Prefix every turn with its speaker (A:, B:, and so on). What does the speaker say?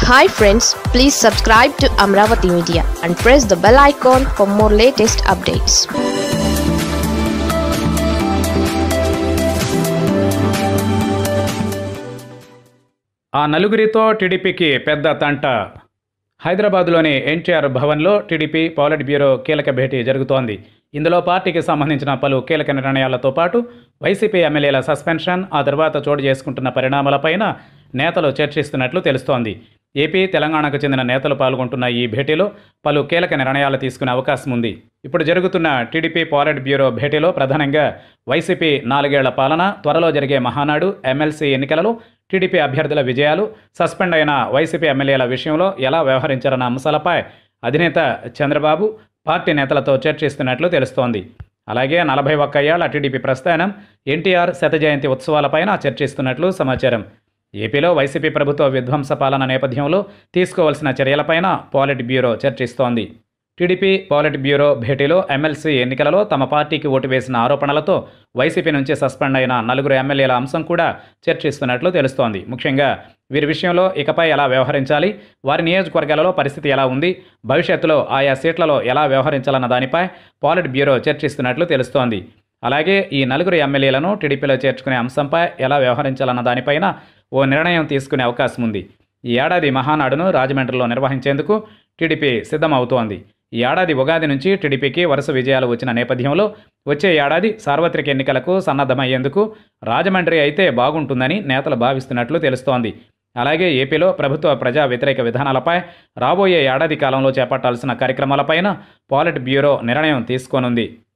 A: hi friends please subscribe to Amaravati media and press the bell icon for more latest updates
B: ఆ నలుగురితో టీడీపీకి పెద్ద తంట హైదరాబాద్లోని ఎన్టీఆర్ భవన్లో టీడీపీ పాలిట్ బ్యూరో కీలక భేటీ జరుగుతోంది ఇందులో పార్టీకి సంబంధించిన పలు కీలక నిర్ణయాలతో పాటు వైసీపీ ఎమ్మెల్యేల సస్పెన్షన్ ఆ తర్వాత చోటు చేసుకుంటున్న పరిణామాలపైన నేతలు చర్చిస్తున్నట్లు తెలుస్తోంది ఏపీ తెలంగాణకు చెందిన నేతలు పాల్గొంటున్న ఈ భేటీలో పలు కీలక నిర్ణయాలు తీసుకునే అవకాశం ఉంది ఇప్పుడు జరుగుతున్న టీడీపీ పాలిట్ బ్యూరో భేటీలో ప్రధానంగా వైసీపీ నాలుగేళ్ల పాలన త్వరలో జరిగే మహానాడు ఎమ్మెల్సీ ఎన్నికలలో టీడీపీ అభ్యర్థుల విజయాలు సస్పెండ్ అయిన వైసీపీ ఎమ్మెల్యేల విషయంలో ఎలా వ్యవహరించారన్న అంశాలపై అధినేత చంద్రబాబు పార్టీ నేతలతో చర్చిస్తున్నట్లు తెలుస్తోంది అలాగే నలభై ఒక్క ఏళ్ల టీడీపీ ప్రస్థానం ఎన్టీఆర్ శత జయంతి ఉత్సవాలపైన చర్చిస్తున్నట్లు సమాచారం ఏపీలో వైసీపీ ప్రభుత్వ విధ్వంస పాలన నేపథ్యంలో తీసుకోవాల్సిన చర్యలపైన పాలిట్ బ్యూరో చర్చిస్తోంది టీడీపీ పాలిట్ బ్యూరో భేటీలో ఎమ్మెల్సీ ఎన్నికలలో తమ పార్టీకి ఓటు వేసిన ఆరోపణలతో వైసీపీ నుంచి సస్పెండ్ అయిన నలుగురు ఎమ్మెల్యేల అంశం కూడా చర్చిస్తున్నట్లు తెలుస్తోంది ముఖ్యంగా వీరి విషయంలో ఇకపై ఎలా వ్యవహరించాలి వారి నియోజకవర్గాలలో పరిస్థితి ఎలా ఉంది భవిష్యత్తులో ఆయా సీట్లలో ఎలా వ్యవహరించాలన్న దానిపై పాలిట్ బ్యూరో చర్చిస్తున్నట్లు తెలుస్తోంది అలాగే ఈ నలుగురు ఎమ్మెల్యేలను టీడీపీలో చేర్చుకునే అంశంపై ఎలా వ్యవహరించాలన్న దానిపైన ఓ నిర్ణయం తీసుకునే అవకాశం ఉంది ఈ ఏడాది మహానాడును రాజమండ్రిలో నిర్వహించేందుకు టీడీపీ సిద్ధమవుతోంది ఈ ఏడాది ఉగాది నుంచి టీడీపీకి వరుస విజయాలు వచ్చిన నేపథ్యంలో వచ్చే ఏడాది సార్వత్రిక ఎన్నికలకు సన్నద్ధమయ్యేందుకు రాజమండ్రి అయితే బాగుంటుందని నేతలు భావిస్తున్నట్లు తెలుస్తోంది అలాగే ఏపీలో ప్రభుత్వ ప్రజా వ్యతిరేక విధానాలపై రాబోయే ఏడాది కాలంలో చేపట్టాల్సిన కార్యక్రమాలపైన పాలిట్ బ్యూరో నిర్ణయం తీసుకోనుంది